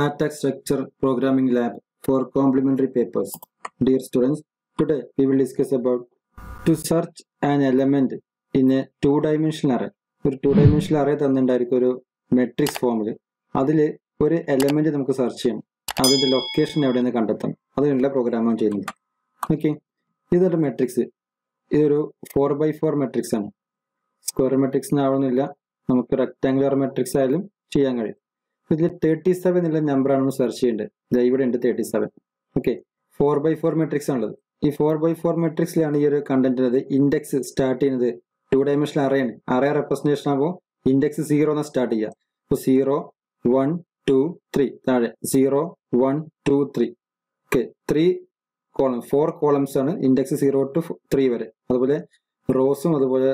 Data Structure Programming Lab for complementary papers. Dear students, today we will discuss about to search an element in a two-dimensional array. ഒരു two dimensional array തന്നിട്ടുണ്ടായിരിക്കും ഒരു matrix ഫോമിൽ അതിൽ ഒരു element നമുക്ക് search ചെയ്യണം അതിന്റെ location എവിടെയെന്ന് കണ്ടെത്തണം അതിനുള്ള പ്രോഗ്രാമാണ് ചെയ്യുന്നത് ഓക്കെ ഇതൊരു മെട്രിക്സ് ഇതൊരു ഫോർ ബൈ ഫോർ മെട്രിക്സ് ആണ് സ്ക്വയർ മെട്രിക്സിന് ആവണമെന്നില്ല നമുക്ക് റെക്ടാങ്കുലർ മെട്രിക്സ് ആയാലും ചെയ്യാൻ കഴിയും ഇതിൽ തേർട്ടി സെവൻ എന്നുള്ള നമ്പറാണ് നമ്മൾ സെർച്ച് ചെയ്യേണ്ടത് ദാ ഇവിടെ ഉണ്ട് thirty seven okay four by four matrix ആണുള്ളത് ഈ ഫോർ ബൈ ഫോർ മെട്രിക്സിലാണ് ഈ ഒരു കണ്ടന്റ് ഇൻഡെക്സ് സ്റ്റാർട്ട് ചെയ്യുന്നത് ടു ഡയമെൻഷണൽ അറേയാണ് അറേ റെപ്രസെന്റേഷൻ ആകുമ്പോൾ ഇൻഡെക്സ് സീറോ എന്ന് സ്റ്റാർട്ട് ചെയ്യുക അപ്പോൾ സീറോ വൺ ടു ത്രീ താഴെ zero one two three okay three column four columns ആണ് ഇൻഡെക്സ് സീറോ ടു ത്രീ വരെ അതുപോലെ റോസും അതുപോലെ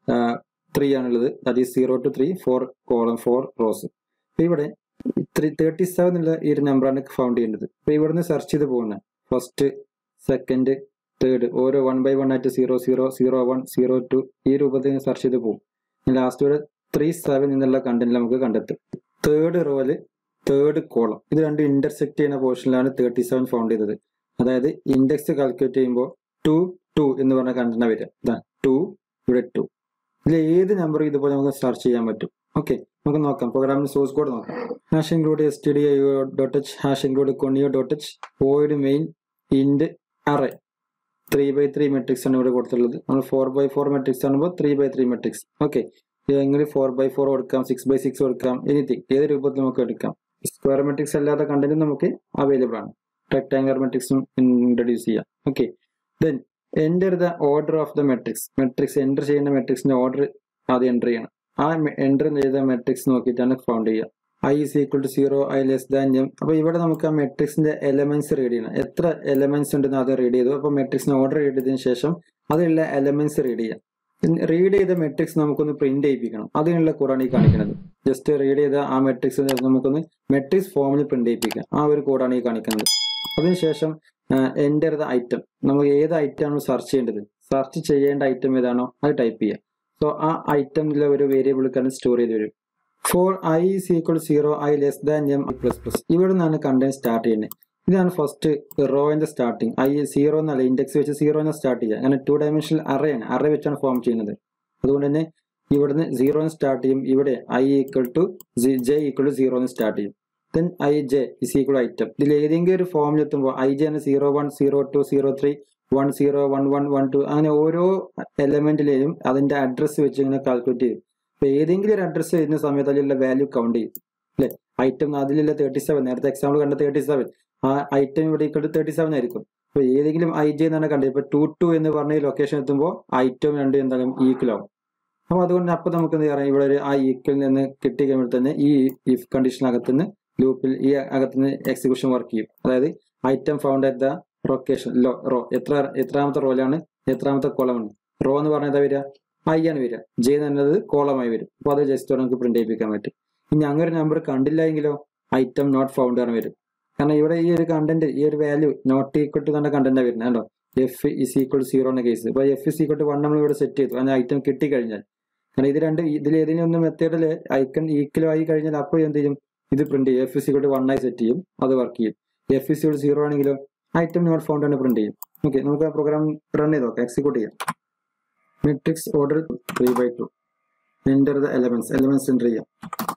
ത്രീ ആണുള്ളത് that is zero two three four column four rows അപ്പോൾ ഇവിടെ ത്രീ തേർട്ടി സെവൻ എന്നുള്ള ഈ ഒരു നമ്പറാണ് ഫൗണ്ട് ചെയ്യേണ്ടത് അപ്പോൾ ഇവിടുന്ന് സെർച്ച് ചെയ്ത് പോകുന്നത് ഫസ്റ്റ് സെക്കൻഡ് തേർഡ് ഓരോ വൺ ബൈ വൺ ആയിട്ട് zero zero zero one zero two ഈ രൂപത്തിൽ സെർച്ച് ചെയ്ത് പോകും ലാസ്റ്റ് ഇവിടെ ത്രീ സെവൻ എന്നുള്ള കണ്ടന്റ് നമുക്ക് കണ്ടെത്തും തേർഡ് റോയില് തേർഡ് കോളം ഇത് രണ്ട് ഇന്റർസെക്ട് ചെയ്യുന്ന പോർഷനിലാണ് തേർട്ടി സെവൻ ഫൗണ്ട് ചെയ്തത് അതായത് ഇൻഡെക്സ് കാൽക്കുലേറ്റ് ചെയ്യുമ്പോൾ ടു ടു എന്ന് പറഞ്ഞ കണ്ടന്റ് വരിക ഇതാ ടു ഇവിടെ ടു ഇതിൽ ഏത് നമ്പർ ഇതുപോലെ നമുക്ക് സെർച്ച് ചെയ്യാൻ പറ്റും ഓക്കെ നമുക്ക് നോക്കാം പ്രോഗ്രാമിന് സോഴ്സ് കോഡ് നോക്കാം hash include S T D I dot H hash include കൊണിയോ dot H void main int array three by three matrix ആണ് ഇവിടെ കൊടുത്തിട്ടുള്ളത് നമ്മൾ ഫോർ ബൈ ഫോർ മെട്രിക്സ് ആകുമ്പോൾ three by three matrix okay എങ്ങനെ four by four കൊടുക്കാം six by six കൊടുക്കാം anything ഏത് രൂപത്തിൽ നമുക്ക് എടുക്കാം സ്ക്വയർ മെട്രിക്സ് അല്ലാത്ത കണ്ടന്റ് നമുക്ക് അവൈലബിൾ ആണ് റെക്ടാങ്കുലർ മെട്രിക്സും ഇൻട്രൊഡ്യൂസ് ചെയ്യാം okay then enter the order of the matrix matrix enter ചെയ്യുന്ന മെട്രിക്സിന്റെ ഓർഡർ ആദ്യം എൻ്റർ ചെയ്യണം ആ എൻ്റർ ചെയ്ത മെട്രിക്സ് നോക്കിയിട്ടാണ് ഫൗണ്ട് ചെയ്യുക I is equal to zero I less than M അപ്പൊ ഇവിടെ നമുക്ക് ആ മെട്രിക്സിന്റെ എലമെന്റ്സ് റീഡ് ചെയ്യണം എത്ര എലമെന്റ്സ് ഉണ്ടെന്ന് ആദ്യം റീഡ് ചെയ്തു അപ്പൊ മെട്രിക്സിന് ഓർഡർ റീഡ് ചെയ്തതിനു ശേഷം അതിലുള്ള എലമെന്റ്സ് റീഡ് ചെയ്യാം റീഡ് ചെയ്ത മെട്രിക്സ് നമുക്കൊന്ന് പ്രിന്റ് ചെയ്യിപ്പിക്കണം അതിനുള്ള കോഡാണ് ഈ കാണിക്കുന്നത് ജസ്റ്റ് റീഡ് ചെയ്ത ആ മെട്രിക്സ് നമുക്കൊന്ന് മെട്രിക്സ് ഫോമിൽ പ്രിന്റ് ചെയ്യിപ്പിക്കാം ആ ഒരു കോഡാണ് ഈ കാണിക്കുന്നത് അതിനുശേഷം എൻ്റർ ദ ഐറ്റം നമുക്ക് ഏത് ഐറ്റം ആണ് സെർച്ച് ചെയ്യേണ്ടത് സെർച്ച് ചെയ്യേണ്ട ഐറ്റം ഏതാണോ അത് ടൈപ്പ് ചെയ്യുക സോ ആ ഐറ്റമിലെ ഒരു വേരിയബിൾക്കാണ് സ്റ്റോർ ചെയ്ത് വരും for I is equal zero I less than M plus plus ഇവിടെ നിന്നാണ് കണ്ടന്റ് സ്റ്റാർട്ട് ചെയ്യുന്നത് ഇതാണ് ഫസ്റ്റ് റോയിന്റെ സ്റ്റാർട്ടിങ് ഐ സീറോ എന്നല്ല ഇൻഡെക്സ് വെച്ച് സീറോ എന്ന് സ്റ്റാർട്ട് ചെയ്യുക അങ്ങനെ ടു ഡയമെൻഷണൽ അറേയാണ് അറേ വെച്ചാണ് ഫോം ചെയ്യുന്നത് അതുകൊണ്ട് തന്നെ ഇവിടുന്ന് സീറോ സ്റ്റാർട്ട് ചെയ്യും ഇവിടെ I equal to J equal to zero എന്ന് സ്റ്റാർട്ട് ചെയ്യും then I J is equal item ഇതിൽ ഏതെങ്കിലും ഒരു ഫോമിൽ എത്തുമ്പോൾ ഐ ജെ ആണ് zero one zero two zero three one zero one one one two അങ്ങനെ ഓരോ എലമെന്റിലെയും അതിന്റെ അഡ്രസ്സ് വെച്ച് ഇങ്ങനെ കാൽക്കുലേറ്റ് ചെയ്യും അപ്പൊ ഏതെങ്കിലും ഒരു അഡ്രസ്സ് വരുന്ന സമയത്ത് അതിലുള്ള വാല്യൂ കൗണ്ട് ചെയ്യും അല്ലെ ഐറ്റം അതിലുള്ള തേർട്ടി സെവൻ നേരത്തെ എക്സാമ്പിൾ കണ്ട തേർട്ടി സെവൻ ആ ഐറ്റം ഇവിടെ ഈക്വൽ ടു തേർട്ടി സെവൻ ആയിരിക്കും അപ്പൊ ഏതെങ്കിലും ഐ ജെ എന്നാണ് കണ്ടത് ഇപ്പൊ ടു ടു എന്ന് പറഞ്ഞ ലൊക്കേഷൻ എത്തുമ്പോൾ ഐറ്റം രണ്ട് എന്താകും ഈക്വൽ ആവും അപ്പൊ അതുകൊണ്ട് അപ്പൊ നമുക്ക് എന്താ പറയാം ഇവിടെ ഒരു ആ ഈക്വൽ നിന്ന് കിട്ടി കഴിയുമ്പോൾ തന്നെ ഈ ഇഫ് കണ്ടീഷനകത്ത് നിന്ന് ലൂപ്പിൽ ഈ അകത്തുനിന്ന് എക്സിക്യൂഷൻ വർക്ക് ചെയ്യും അതായത് item found at the location low row എത്ര എത്രാമത്തെ റോയിലാണ് എത്രാമത്തെ കോളമാണ് റോ എന്ന് പറഞ്ഞാൽ എന്താ വരിക ഐ ആണ് വരിക ജെ എന്ന് പറയുന്നത് കോളമായി വരും അപ്പൊ അത് ജസ്റ്റ് നമുക്ക് പ്രിന്റ് ചെയ്യിപ്പിക്കാൻ പറ്റും ഇനി അങ്ങനെ ഒരു നമ്പർ കണ്ടില്ല എങ്കിലോ ഐറ്റം നോട്ട് ഫൗണ്ട് ആണ് വരും കാരണം ഇവിടെ ഈ ഒരു കണ്ടന്റ് ഈ ഒരു വാല്യൂ നോട്ട് ഈക്വൽ ടു തന്നെ കണ്ടന്റ് വരുന്നത് കേട്ടോ F is equal to zero എന്ന കേസ് ഇപ്പൊ F is equal to one നമ്മൾ ഇവിടെ സെറ്റ് ചെയ്തു അതിന് ഐറ്റം കിട്ടിക്കഴിഞ്ഞാൽ കാരണം ഇത് രണ്ട് ഇതിൽ ഏതെങ്കിലും ഒന്ന് മെത്തേഡിൽ ഐക്കൺ ഈക്വൽ ആയി കഴിഞ്ഞാൽ അപ്പോൾ എന്ത് ചെയ്യും ഇത് പ്രിന്റ് ചെയ്യും F is equal to one ആയി സെറ്റ് ചെയ്യും അത് വർക്ക് ചെയ്യും എഫ് ഇസ് ഈക്വൽ സീറോ ആണെങ്കിലോ ഐറ്റം നോട്ട് ഫൗണ്ട് ആണ് പ്രിന്റ് ചെയ്യും ഓക്കെ നമുക്ക് ആ പ്രോഗ്രാം റൺ ചെയ്ത് നോക്കാം എക്സിക്യൂട്ട് ചെയ്യാം matrix order three by two enter the elements elements enter ചെയ്യാം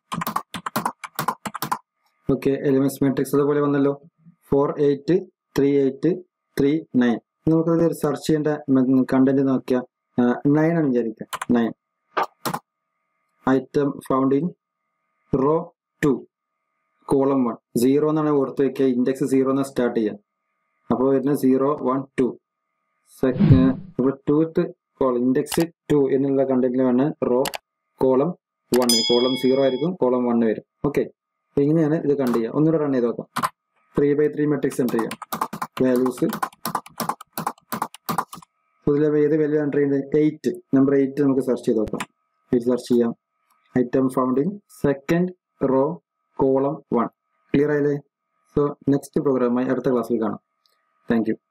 ഓക്കെ എലിമെന്റ്സ് മെട്രിക്സ് അതുപോലെ വന്നല്ലോ four eight three eight three nine നമുക്കത് സെർച്ച് ചെയ്യേണ്ട കണ്ടന്റ് നോക്കിയാൽ നയൻ ആണ് വിചാരിക്കുക nine item found in raw to column one zero എന്നാണ് ഓർത്ത് വെക്കുക ഇൻഡെക്സ് സീറോ എന്ന് സ്റ്റാർട്ട് ചെയ്യാം അപ്പോൾ വരുന്നത് സീറോ വൺ ടു സെക്കൻഡ് അപ്പോൾ ടൂത്ത് കോളം ഇൻഡെക്സ് ടു എന്നുള്ള കണ്ടന്റിലാണ് row column one column zero ആയിരിക്കും കോളം വൺ വരും ഓക്കെ അപ്പൊ ഇങ്ങനെയാണ് ഇത് കണ്ടു ചെയ്യുക ഒന്നുകൂടെ റൺ ചെയ്ത് നോക്കാം three by three matrix enter ചെയ്യാം വാല്യൂസ് ഇതിലെ ഏത് വാല്യൂ എൻ്റർ ചെയ്യുന്നത് എയ്റ്റ് നമ്പർ എയ്റ്റ് നമുക്ക് സെർച്ച് ചെയ്ത് നോക്കാം ഇത് സെർച്ച് ചെയ്യാം item found in second row column one clear ആയില്ലേ സോ നെക്സ്റ്റ് പ്രോഗ്രാമായി അടുത്ത ക്ലാസ്സിൽ കാണാം താങ്ക് യു